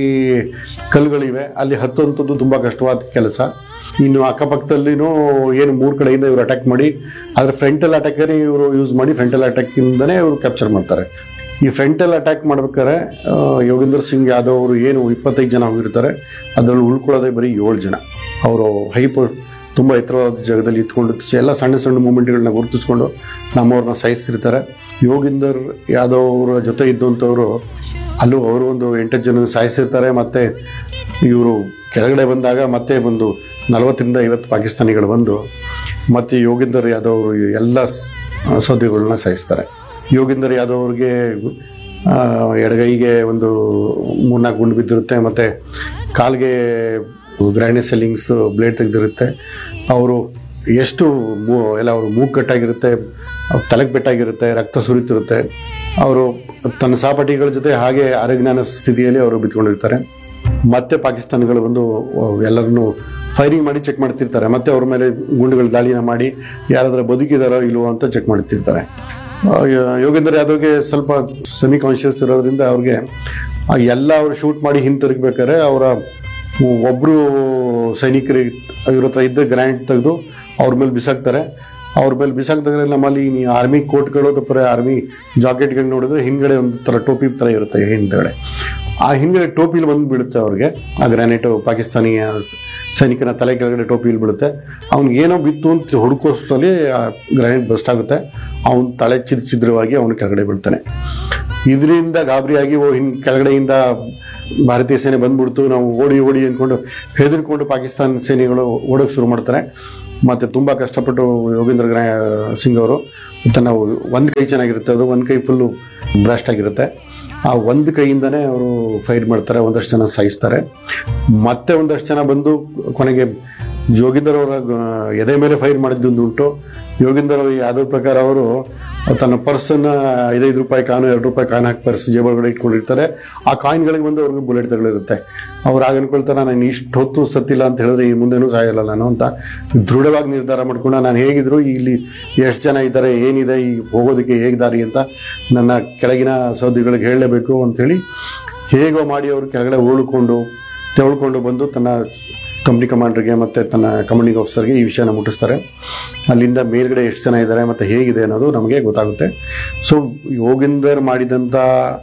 ಕಲ್ಲುಗಳಿವೆ ಅಲ್ಲಿ ಹತ್ತುವಂಥದ್ದು ತುಂಬ ಕಷ್ಟವಾದ ಕೆಲಸ ಇನ್ನು ಅಕ್ಕಪಕ್ಕದಲ್ಲಿನೂ ಏನು ಮೂರು ಕಡೆಯಿಂದ ಇವರು ಅಟ್ಯಾಕ್ ಮಾಡಿ ಆದರೆ ಫ್ರಂಟಲ್ ಅಟ್ಯಾಕಲ್ಲಿ ಇವರು ಯೂಸ್ ಮಾಡಿ ಫ್ರಂಟಲ್ ಅಟ್ಯಾಕಿಂದನೇ ಇವರು ಕ್ಯಾಪ್ಚರ್ ಮಾಡ್ತಾರೆ ಈ ಫ್ರಂಟಲ್ ಅಟ್ಯಾಕ್ ಮಾಡ್ಬೇಕಾದ್ರೆ ಆ, ಯೋಗೇಂದ್ರ ಸಿಂಗ್ ಯಾದವ್ ಅವರು ಏನು ಇಪ್ಪತ್ತೈದು ಜನ ಹೋಗಿರ್ತಾರೆ ಅದರಲ್ಲಿ ಉಳ್ಕೊಳ್ಳೋದೇ ಬರೀ ಏಳು ಜನ ಅವರು ಹೈಪ್ ತುಂಬ ಎತ್ತರವಾದ ಜಾಗದಲ್ಲಿ ಇಟ್ಕೊಂಡು ಎಲ್ಲ ಸಣ್ಣ ಸಣ್ಣ ಮೂಮೆಂಟ್ಗಳನ್ನ ಗುರುತಿಸ್ಕೊಂಡು ನಮ್ಮವ್ರನ್ನ ಸಾಯಿಸ್ತಿರ್ತಾರೆ ಯೋಗೇಂದರ್ ಯಾದವ್ ಅವರ ಜೊತೆ ಇದ್ದಂಥವ್ರು ಅಲ್ಲೂ ಅವರು ಒಂದು ಎಂಟತ್ತು ಜನ ಸಾಯಿಸಿರ್ತಾರೆ ಮತ್ತು ಇವರು ಕೆಳಗಡೆ ಬಂದಾಗ ಮತ್ತೆ ಒಂದು ನಲವತ್ತರಿಂದ ಐವತ್ತು ಪಾಕಿಸ್ತಾನಿಗಳು ಬಂದು ಮತ್ತು ಯೋಗೇಂದರ್ ಯಾದವ್ ಅವರು ಎಲ್ಲ ಸ್- ಸೌದೆಗಳನ್ನ ಸಾಯಿಸ್ತಾರೆ ಯೋಗೇಂದರ್ ಯಾದವ್ ಅವ್ರಿಗೆ ಆ, ಎಡಗೈಗೆ ಒಂದು ಮೂರ್ನಾಲ್ಕು ಗುಂಡು ಬಿದ್ದಿರುತ್ತೆ ಮತ್ತು ಕಾಲ್ಗೆ ಗ್ರ್ಯಾಂಡಿ ಸೆಲ್ಲಿಂಗ್ಸ್ ಬ್ಲೇಡ್ ತೆಗೆದಿರುತ್ತೆ ಅವರು ಎಷ್ಟು ಮೂ ಎಲ್ಲ ಅವರು ಮೂಗು ಕಟ್ಟಾಗಿರುತ್ತೆ ಅವ್ರ ತಲೆಗೆ ಪೆಟ್ಟಾಗಿರುತ್ತೆ ರಕ್ತ ಸುರಿತಿರುತ್ತೆ ಅವರು ತನ್ನ ಸಹಪಾಠಿಗಳ ಜೊತೆ ಹಾಗೆ ಅರೆಜ್ಞಾನ ಸ್ಥಿತಿಯಲ್ಲಿ ಅವರು ಬಿತ್ಕೊಂಡಿರ್ತಾರೆ ಮತ್ತೆ ಪಾಕಿಸ್ತಾನಿಗಳು ಬಂದು ಎಲ್ಲರನ್ನು ಫೈರಿಂಗ್ ಮಾಡಿ ಚೆಕ್ ಮಾಡ್ತಿರ್ತಾರೆ ಮತ್ತೆ ಅವ್ರ ಮೇಲೆ ಗುಂಡುಗಳ ದಾಳಿನ ಮಾಡಿ ಯಾರಾದ್ರೂ ಬದುಕಿದಾರೋ ಇಲ್ವೋ ಅಂತ ಚೆಕ್ ಮಾಡ್ತಿರ್ತಾರೆ ಆ, ಯ- ಯೋಗೇಂದ್ರ ಯಾದವ್ಗೆ ಸ್ವಲ್ಪ ಸೆಮಿ ಕಾನ್ಷಿಯಸ್ ಇರೋದ್ರಿಂದ ಅವ್ರಿಗೆ ಆ ಎಲ್ಲ ಅವರು ಶೂಟ್ ಮಾಡಿ ಹಿಂತಿರುಗ್ಬೇಕಾದ್ರೆ ಅವರ ಒಬ್ಬರು ಸೈನಿಕರು ಇವ್ರ ಹತ್ರ ಇದ್ದ ಗ್ರ್ಯಾಂಡ್ ತೆಗೆದು ಅವ್ರ ಮೇಲೆ ಬಿಸಾಕ್ತಾರೆ ಅವ್ರ ಮೇಲೆ ಬಿಸಾಕ್ದಾಗ ನಮ್ಮಲ್ಲಿ ನೀವು ಆರ್ಮಿ ಕೋಟ್ಗಳು ಅಥವಾ ಆರ್ಮಿ ಜಾಕೆಟ್ಗಳು ನೋಡಿದ್ರೆ ಹಿಂದ್ಗಡೆ ಒಂದು ಥರ ಟೋಪಿ ಥರ ಇರುತ್ತೆ ಹಿಂದ್ಗಡೆ ಆ ಹಿಂದ್ಗಡೆ ಟೋಪಿಲಿ ಬಂದು ಬೀಳುತ್ತೆ ಅವ್ರಿಗೆ ಆ ಗ್ರಾನೈಟು ಪಾಕಿಸ್ತಾನಿಯ ಸೈನಿಕನ ತಲೆ ಕೆಳಗಡೆ ಟೋಪಿಲಿ ಬೀಳುತ್ತೆ ಅವ್ನಿಗೆ ಏನೋ ಬಿತ್ತು ಅಂತ ಹುಡುಕೋಷ್ಟರಲ್ಲಿ ಆ ಗ್ರಾನೈಟ್ ಬಸ್ಟ್ ಆಗುತ್ತೆ ಅವನ ತಲೆ ಚಿದ್ರ ಚಿದ್ರವಾಗಿ ಅವನು ಕೆಳಗಡೆ ಬೀಳ್ತಾನೆ ಇದರಿಂದ ಗಾಬರಿಯಾಗಿ ಓ ಹಿಂಗ್ ಕೆಳಗಡೆಯಿಂದ ಭಾರತೀಯ ಸೇನೆ ಬಂದ್ಬಿಡ್ತು ನಾವು ಓಡಿ ಓಡಿ ಅಂದ್ಕೊಂಡು ಹೆದರ್ಕೊಂಡು ಪಾಕಿಸ್ತಾನ ಸೇನೆಗಳು ಓಡೋಕೆ ಶುರು ಮಾಡ್ತಾರೆ ಮತ್ತೆ ತುಂಬಾ ಕಷ್ಟಪಟ್ಟು ಯೋಗೇಂದ್ರ ಗ್ರಾ ಸಿಂಗ್ ಅವರು ತನ್ನ ಒಂದು ಕೈ ಚೆನ್ನಾಗಿರುತ್ತೆ ಅದು ಒಂದು ಕೈ ಫುಲ್ಲು ಬ್ಲಾಸ್ಟ್ ಆಗಿರುತ್ತೆ ಆ ಒಂದು ಕೈಯಿಂದನೇ ಅವರು ಫೈರ್ ಮಾಡ್ತಾರೆ ಒಂದಷ್ಟು ಜನ ಸಾಯಿಸ್ತಾರೆ ಮತ್ತೆ ಒಂದಷ್ಟು ಜನ ಬಂದು ಕೊನೆಗೆ ಯೋಗೀಂದರ್ ಅವರ ಆ, ಎದೆ ಮೇಲೆ ಫೈರ್ ಮಾಡಿದ್ದು ಉಂಟು ಯೋಗೀಂದರ್ ಅವ್ರ ಯಾವ್ದ್ರ ಪ್ರಕಾರ ಅವರು ತನ್ನ ಪರ್ಸನ್ನ ಐದೈದು ರೂಪಾಯಿ ಕಾನು ಎರಡು ರೂಪಾಯಿ ಕಾನ್ ಹಾಕಿ ಪರ್ಸ್ ಜೇಬೊಳಗಡೆ ಇಟ್ಕೊಂಡಿರ್ತಾರೆ ಆ ಕಾಯಿನ್ಗಳಿಗೆ ಬಂದು ಅವ್ರಿಗೆ ಬುಲೆಟ್ ತಗಳಿರುತ್ತೆ ಅವ್ರು ಆಗ ಅನ್ಕೊಳ್ತಾರೆ ನಾನು ಇಷ್ಟು ಹೊತ್ತು ಸತ್ತಿಲ್ಲ ಅಂತ ಹೇಳಿದ್ರೆ ಈ ಮುಂದೆನೂ ಸಾಯಲ್ಲ ನಾನು ಅಂತ ದೃಢವಾಗಿ ನಿರ್ಧಾರ ಮಾಡ್ಕೊಂಡು ನಾನು ಹೇಗಿದ್ರು ಇಲ್ಲಿ ಎಷ್ಟು ಜನ ಇದ್ದಾರೆ ಏನಿದೆ ಈ ಹೋಗೋದಕ್ಕೆ ಹೇಗೆ ದಾರಿ ಅಂತ ನನ್ನ ಕೆಳಗಿನ ಸೌದಿಗಳಿಗೆ ಹೇಳಲೇಬೇಕು ಅಂತೇಳಿ ಹೇಗೋ ಮಾಡಿ ಅವರು ಕೆಳಗಡೆ ಉಳ್ಕೊಂಡು ತೆವಳ್ಕೊಂಡು ಬಂದು ತನ್ನ ಕಂಪ್ನಿ ಕಮಾಂಡರ್ಗೆ ಮತ್ತು ತನ್ನ ಕಮಾಂಡಿಂಗ್ ಆಫೀಸರ್ಗೆ ಈ ವಿಷಯನ ಮುಟ್ಟಿಸ್ತಾರೆ ಅಲ್ಲಿಂದ ಮೇಲ್ಗಡೆ ಎಷ್ಟು ಜನ ಇದ್ದಾರೆ ಮತ್ತು ಹೇಗಿದೆ ಅನ್ನೋದು ನಮಗೆ ಗೊತ್ತಾಗುತ್ತೆ ಸೊ ಯೋಗೇಂದರ್ ಮಾಡಿದಂಥ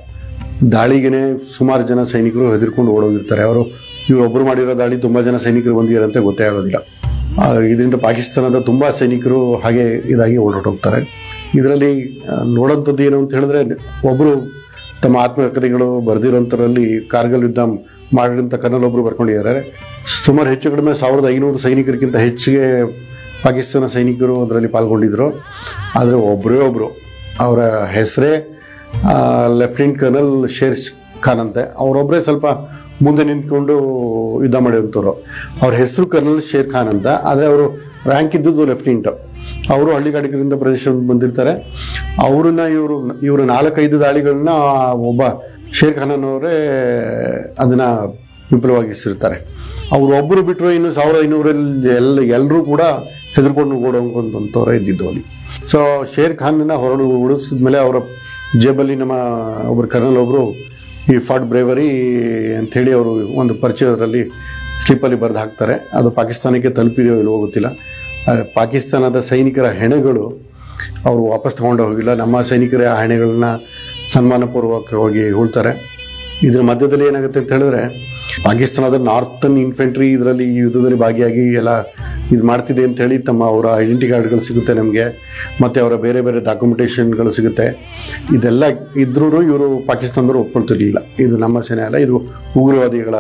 ದಾಳಿಗೆನೆ ಸುಮಾರು ಜನ ಸೈನಿಕರು ಹೆದರ್ಕೊಂಡು ಓಡೋಗಿರ್ತಾರೆ ಅವರು ಇವರೊಬ್ಬರು ಮಾಡಿರೋ ದಾಳಿ ತುಂಬ ಜನ ಸೈನಿಕರು ಬಂದಿರಂತೆ ಗೊತ್ತೇ ಆಗೋದಿಲ್ಲ ಆ, ಇದರಿಂದ ಪಾಕಿಸ್ತಾನದ ತುಂಬ ಸೈನಿಕರು ಹಾಗೆ ಇದಾಗಿ ಓಡಾಟೋಗ್ತಾರೆ ಇದರಲ್ಲಿ ಆ, ನೋಡೋಂಥದ್ದು ಏನು ಅಂತ ಹೇಳಿದ್ರೆ ಒಬ್ಬರು ತಮ್ಮ ಆತ್ಮಕಥೆಗಳು ಬರೆದಿರೋಂಥರಲ್ಲಿ ಕಾರ್ಗಿಲ್ ಯುದ್ಧ ಮಾಡಿದಂಥ ಕರ್ನಲ್ ಒಬ್ಬರು ಬರ್ಕೊಂಡಿದ್ದಾರೆ ಸುಮಾರು ಹೆಚ್ಚು ಕಡಿಮೆ ಸಾವಿರದ ಐನೂರು ಸೈನಿಕರಿಗಿಂತ ಹೆಚ್ಚಿಗೆ ಪಾಕಿಸ್ತಾನ ಸೈನಿಕರು ಅದರಲ್ಲಿ ಪಾಲ್ಗೊಂಡಿದ್ರು ಆದರೆ ಒಬ್ಬರೇ ಒಬ್ಬರು ಅವರ ಹೆಸರೇ ಲೆಫ್ಟಿನೆಂಟ್ ಕರ್ನಲ್ ಶೇರ್ ಖಾನ್ ಅಂತೆ ಅವರೊಬ್ಬರೇ ಸ್ವಲ್ಪ ಮುಂದೆ ನಿಂತ್ಕೊಂಡು ಯುದ್ಧ ಮಾಡಿರುವಂಥವ್ರು ಅವ್ರ ಹೆಸರು ಕರ್ನಲ್ ಶೇರ್ ಖಾನ್ ಅಂತ ಆದರೆ ಅವರು ರ್ಯಾಂಕ್ ಇದ್ದದ್ದು ಲೆಫ್ಟಿನೆಂಟ್ ಅವರು ಹಳ್ಳಿಗಾಡಿಗರಿಂದ ಪ್ರದೇಶದಿಂದ ಬಂದಿರ್ತಾರೆ ಅವ್ರನ್ನ ಇವರು ಇವರು ನಾಲ್ಕೈದು ದಾಳಿಗಳನ್ನ ಒಬ್ಬ ಶೇರ್ ಖಾನ್ ಅವರೇ ಅದನ್ನ ವಿಫಲವಾಗಿಸಿರ್ತಾರೆ ಅವ್ರು ಒಬ್ಬರು ಬಿಟ್ಟರು ಇನ್ನು ಸಾವಿರದ ಐನೂರಲ್ಲಿ ಎಲ್ಲ ಎಲ್ಲರೂ ಕೂಡ ಹೆದರ್ಕೊಂಡು ಓಡೋಂಕೊಂತವ್ರೆ ಇದ್ದಿದ್ದು ಅಲ್ಲಿ ಸೊ ಶೇರ್ ಖಾನ್ನ ಹೊರಡು ಉಳಿಸಿದ್ಮೇಲೆ ಅವರ ಜೇಬಲ್ಲಿ ನಮ್ಮ ಒಬ್ಬರು ಕರ್ನಲ್ ಒಬ್ಬರು ಈ ಫಾಟ್ ಬ್ರೇವರಿ ಅಂಥೇಳಿ ಅವರು ಒಂದು ಪರಿಚಯದಲ್ಲಿ ಸ್ಲಿಪ್ಪಲ್ಲಿ ಬರೆದು ಹಾಕ್ತಾರೆ ಅದು ಪಾಕಿಸ್ತಾನಕ್ಕೆ ತಲುಪಿದೆಯೋ ಇಲ್ವೋ ಗೊತ್ತಿಲ್ಲ ಆದ್ರೆ ಪಾಕಿಸ್ತಾನದ ಸೈನಿಕರ ಹೆಣೆಗಳು ಅವರು ವಾಪಸ್ ತಗೊಂಡು ಹೋಗಿಲ್ಲ ನಮ್ಮ ಸೈನಿಕರ ಆ ಹೆಣೆಗಳನ್ನ ಸನ್ಮಾನಪೂರ್ವಕವಾಗಿ ಉಳ್ತಾರೆ ಇದ್ರ ಮಧ್ಯದಲ್ಲಿ ಏನಾಗುತ್ತೆ ಅಂತ ಹೇಳಿದ್ರೆ ಪಾಕಿಸ್ತಾನದ ನಾರ್ತನ್ ಇನ್ಫೆಂಟ್ರಿ ಇದರಲ್ಲಿ ಈ ಯುದ್ಧದಲ್ಲಿ ಭಾಗಿಯಾಗಿ ಎಲ್ಲ ಇದು ಮಾಡ್ತಿದೆ ಅಂತ ಹೇಳಿ ತಮ್ಮ ಅವರ ಐಡೆಂಟಿ ಕಾರ್ಡ್ಗಳು ಸಿಗುತ್ತೆ ನಮಗೆ ಮತ್ತೆ ಅವರ ಬೇರೆ ಬೇರೆ ಡಾಕ್ಯುಮೆಂಟೇಶನ್ಗಳು ಸಿಗುತ್ತೆ ಇದೆಲ್ಲ ಇದ್ರೂ ಇವರು ಪಾಕಿಸ್ತಾನದವರು ಒಪ್ಕೊಳ್ತಿರ್ಲಿಲ್ಲ ಇದು ನಮ್ಮ ಸೇನೆ ಅಲ್ಲ ಇದು ಉಗ್ರವಾದಿಗಳ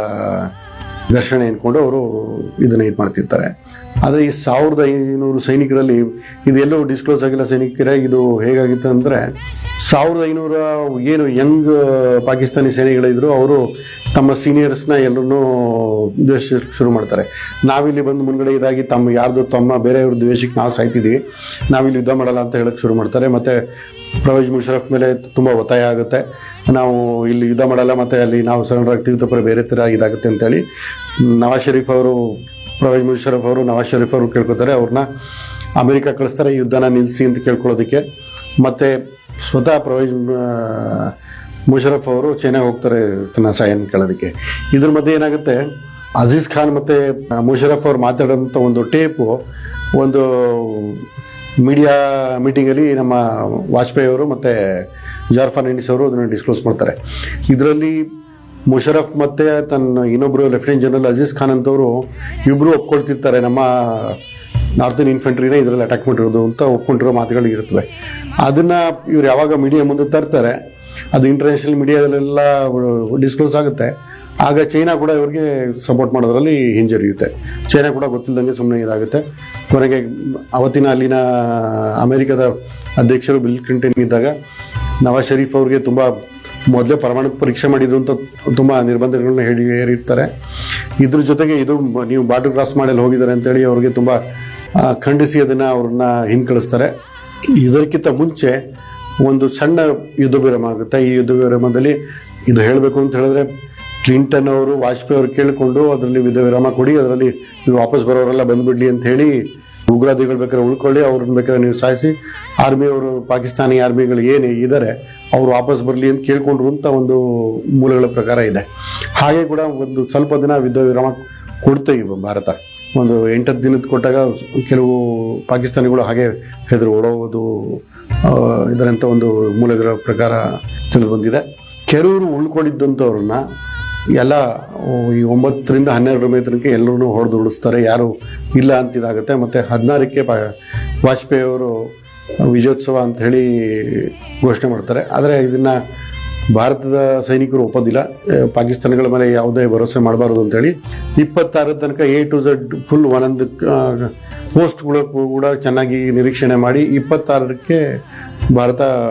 ಘರ್ಷಣೆ ಅನ್ಕೊಂಡು ಅವರು ಇದನ್ನ ಇದು ಮಾಡ್ತಿರ್ತಾರೆ ಆದರೆ ಈ ಸಾವಿರದ ಐನೂರು ಸೈನಿಕರಲ್ಲಿ ಇದೆಲ್ಲೂ ಡಿಸ್ಕ್ಲೋಸ್ ಆಗಿಲ್ಲ ಸೈನಿಕರೇ ಇದು ಹೇಗಾಗಿತ್ತು ಅಂದರೆ ಸಾವಿರದ ಐನೂರ ಏನು ಯಂಗ್ ಪಾಕಿಸ್ತಾನಿ ಸೇನೆಗಳಿದ್ರು ಅವರು ತಮ್ಮ ಸೀನಿಯರ್ಸ್ನ ಎಲ್ಲರನ್ನೂ ದ್ವೇಷ ಶುರು ಮಾಡ್ತಾರೆ ನಾವಿಲ್ಲಿ ಬಂದು ಮುಂದ್ಗಡೆ ಇದಾಗಿ ತಮ್ಮ ಯಾರ್ದು ತಮ್ಮ ಬೇರೆಯವ್ರ ದ್ವೇಷಕ್ಕೆ ನಾವು ಸಾಯ್ತಿದ್ದೀವಿ ನಾವಿಲ್ಲಿ ಯುದ್ಧ ಮಾಡಲ್ಲ ಅಂತ ಹೇಳಕ್ ಶುರು ಮಾಡ್ತಾರೆ ಮತ್ತೆ ಪ್ರವೇಶ್ ಮುಷರಫ್ ಮೇಲೆ ತುಂಬ ಒತ್ತಾಯ ಆಗುತ್ತೆ ನಾವು ಇಲ್ಲಿ ಯುದ್ಧ ಮಾಡಲ್ಲ ಮತ್ತೆ ಅಲ್ಲಿ ನಾವು ಸರೆಂಡರ್ ಆಗ್ತೀವಿ ತಪ್ಪರೆ ಬೇರೆ ಥರ ಇದಾಗುತ್ತೆ ಅಂತೇಳಿ ನವಾಜ್ ಶರೀಫ್ ಅವರು ಪ್ರವೇಶ್ ಮುಷರಫ್ ಅವರು ನವಾಜ್ ಶರೀಫ್ ಅವರು ಕೇಳ್ಕೊತಾರೆ ಅವ್ರನ್ನ ಅಮೆರಿಕ ಕಳಿಸ್ತಾರೆ ಈ ಯುದ್ಧನ ನಿಲ್ಲಿಸಿ ಅಂತ ಕೇಳ್ಕೊಳ್ಳೋದಕ್ಕೆ ಮತ್ತೆ ಸ್ವತಃ ಪ್ರವೇಶ್ ಆ, ಮುಷರಫ್ ಅವರು ಚೈನಾಗೆ ಹೋಗ್ತಾರೆ ತನ್ನ ಸಹಾಯನ ಕೇಳೋದಕ್ಕೆ ಇದ್ರ ಮಧ್ಯೆ ಏನಾಗುತ್ತೆ ಅಜೀಜ್ ಖಾನ್ ಮತ್ತೆ ಮುಷರಫ್ ಅವ್ರು ಮಾತಾಡೋಂಥ ಒಂದು ಟೇಪು ಒಂದು ಮೀಡಿಯಾ ಮೀಟಿಂಗಲ್ಲಿ ನಮ್ಮ ವಾಜಪೇಯಿ ಅವರು ಮತ್ತು ಜಾರ್ಫಾನ್ ಇಂಡಿಸ್ ಅವರು ಅದನ್ನು ಡಿಸ್ಕ್ಲೋಸ್ ಮಾಡ್ತಾರೆ ಇದರಲ್ಲಿ ಮುಷರಫ್ ಮತ್ತೆ ತನ್ನ ಇನ್ನೊಬ್ಬರು ಲೆಫ್ಟಿನೆಂಟ್ ಜನರಲ್ ಅಜೀಜ್ ಖಾನ್ ಅಂತವರು ಇಬ್ಬರು ಒಪ್ಕೊಳ್ತಿರ್ತಾರೆ ನಮ್ಮ ನಾರ್ತನ್ ಇನ್ಫೆಂಟ್ರಿನ ಇದರಲ್ಲಿ ಅಟ್ಯಾಕ್ ಮಾಡಿರೋದು ಅಂತ ಒಪ್ಕೊಂಡಿರೋ ಮಾತುಗಳು ಇರುತ್ತವೆ ಅದನ್ನ ಇವ್ರು ಯಾವಾಗ ಮೀಡಿಯಾ ಮುಂದೆ ತರ್ತಾರೆ ಅದು ಇಂಟರ್ನ್ಯಾಷನಲ್ ಮೀಡಿಯಾದಲ್ಲೆಲ್ಲ ಡಿಸ್ಕ್ಲೋಸ್ ಆಗುತ್ತೆ ಆಗ ಚೈನಾ ಕೂಡ ಇವ್ರಿಗೆ ಸಪೋರ್ಟ್ ಮಾಡೋದ್ರಲ್ಲಿ ಹಿಂಜರಿಯುತ್ತೆ ಚೈನಾ ಕೂಡ ಗೊತ್ತಿಲ್ಲದಂಗೆ ಸುಮ್ಮನೆ ಇದಾಗುತ್ತೆ ಕೊನೆಗೆ ಅವತ್ತಿನ ಅಲ್ಲಿನ ಅಮೆರಿಕದ ಅಧ್ಯಕ್ಷರು ಬಿಲ್ ಕ್ಲಿಂಟನ್ ಇದ್ದಾಗ ನವಾಜ್ ಶರೀಫ್ ಅವ್ರಿಗೆ ತುಂಬ ಮೊದಲೇ ಪ್ರಮಾಣ ಪರೀಕ್ಷೆ ಮಾಡಿದ್ರು ಅಂತ ತುಂಬ ನಿರ್ಬಂಧಗಳನ್ನ ಹೇಳಿ ಹೇರಿರ್ತಾರೆ ಇದ್ರ ಜೊತೆಗೆ ಇದು ಮ- ನೀವು ಬಾರ್ಡರ್ ಕ್ರಾಸ್ ಮಾಡಿ ಅಲ್ಲಿ ಹೋಗಿದ್ದಾರೆ ಅಂತೇಳಿ ಅವ್ರಿಗೆ ತುಂಬ ಆ, ಖಂಡಿಸಿ ಅದನ್ನ ಅವ್ರನ್ನ ಹಿಂಕಳಿಸ್ತಾರೆ ಇದಕ್ಕಿಂತ ಮುಂಚೆ ಒಂದು ಸಣ್ಣ ಯುದ್ಧ ವಿರಾಮ ಆಗುತ್ತೆ ಈ ಯುದ್ಧ ವಿರಾಮದಲ್ಲಿ ಇದು ಹೇಳಬೇಕು ಅಂತ ಹೇಳಿದ್ರೆ ಕ್ಲಿಂಟನ್ ಅವರು ವಾಜಪೇಯಿ ಅವರು ಕೇಳಿಕೊಂಡು ಅದರಲ್ಲಿ ಯುದ್ಧ ವಿರಾಮ ಕೊಡಿ ಅದರಲ್ಲಿ ನೀವು ವಾಪಸ್ ಬರೋರೆಲ್ಲ ಬಂದ್ಬಿಡ್ಲಿ ಅಂತ ಹೇಳಿ ಉಗ್ರವಾದಿಗಳು ಬೇಕಾದ್ರೆ ಉಳ್ಕೊಳ್ಳಿ ಅವ್ರನ್ನ ಬೇಕಾದ್ರೆ ನೀವು ಸಾಯಿಸಿ ಆರ್ಮಿ ಅವರು ಪಾಕಿಸ್ತಾನಿ ಆರ್ಮಿಗಳು ಏನು ಇದ್ದಾರೆ ಅವ್ರು ವಾಪಸ್ ಬರಲಿ ಅಂತ ಕೇಳ್ಕೊಂಡ್ರು ಅಂತ ಒಂದು ಮೂಲಗಳ ಪ್ರಕಾರ ಇದೆ ಹಾಗೆ ಕೂಡ ಒಂದು ಸ್ವಲ್ಪ ದಿನ ಯುದ್ಧ ವಿರಾಮ ಕೊಡ್ತೆ ಇವ ಭಾರತ ಒಂದು ಎಂಟತ್ತು ದಿನದ ಕೊಟ್ಟಾಗ ಕೆಲವು ಪಾಕಿಸ್ತಾನಿಗಳು ಹಾಗೆ ಹೆದರು ಓಡೋದು ಆ, ಇದರಂತ ಒಂದು ಮೂಲಗಳ ಪ್ರಕಾರ ತಿಳಿದು ಬಂದಿದೆ ಕೆಲವರು ಉಳ್ಕೊಂಡಿದ್ದಂಥವ್ರನ್ನ ಎಲ್ಲ ಈ ಒಂಬತ್ತರಿಂದ ಹನ್ನೆರಡರ ಮೇ ತನಕ ಎಲ್ಲರೂ ಹೊಡೆದು ಉಳಿಸ್ತಾರೆ ಯಾರು ಇಲ್ಲ ಅಂತ ಇದಾಗುತ್ತೆ ಮತ್ತೆ ಹದಿನಾರಕ್ಕೆ ಪಾ ವಾಜಪೇಯಿ ಅವರು ವಿಜಯೋತ್ಸವ ಅಂತ ಹೇಳಿ ಘೋಷಣೆ ಮಾಡ್ತಾರೆ ಆದರೆ ಇದನ್ನ ಭಾರತದ ಸೈನಿಕರು ಒಪ್ಪೋದಿಲ್ಲ ಆ, ಪಾಕಿಸ್ತಾನಗಳ ಮೇಲೆ ಯಾವುದೇ ಭರವಸೆ ಮಾಡಬಾರದು ಅಂತೇಳಿ ಇಪ್ಪತ್ತಾರ ತನಕ ಎ ಟು ಝಡ್ ಫುಲ್ ಒಂದೊಂದು ಪೋಸ್ಟ್ಗಳು ಕೂಡ ಚೆನ್ನಾಗಿ ನಿರೀಕ್ಷಣೆ ಮಾಡಿ ಇಪ್ಪತ್ತಾರಕ್ಕೆ ಭಾರತ